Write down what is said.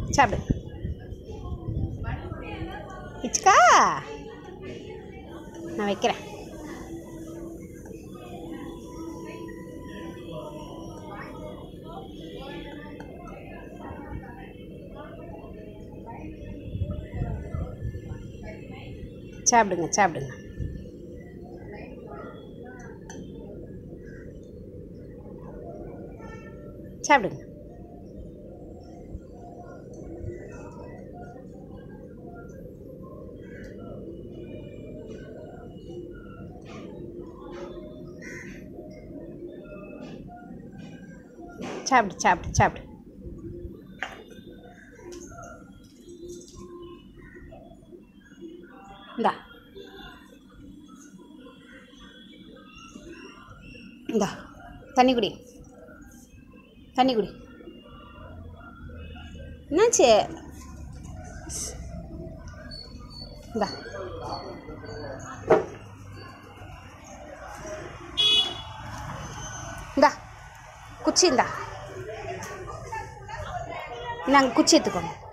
சாப்பிடு இச்சுக்கா நான் வைக்கிறேன் சாப்பிடுங்க சாப்பிடுங்க சாப்பிடுங்க சாப்பிடு சாப்பிடு சாப்பிடு இந்தா இந்தா தண்ணி குடி தண்ணி குடி என்னாச்சு இந்தா இந்தா குச்சி இந்தா நாங்கள் குச்சி எடுத்துக்கோங்க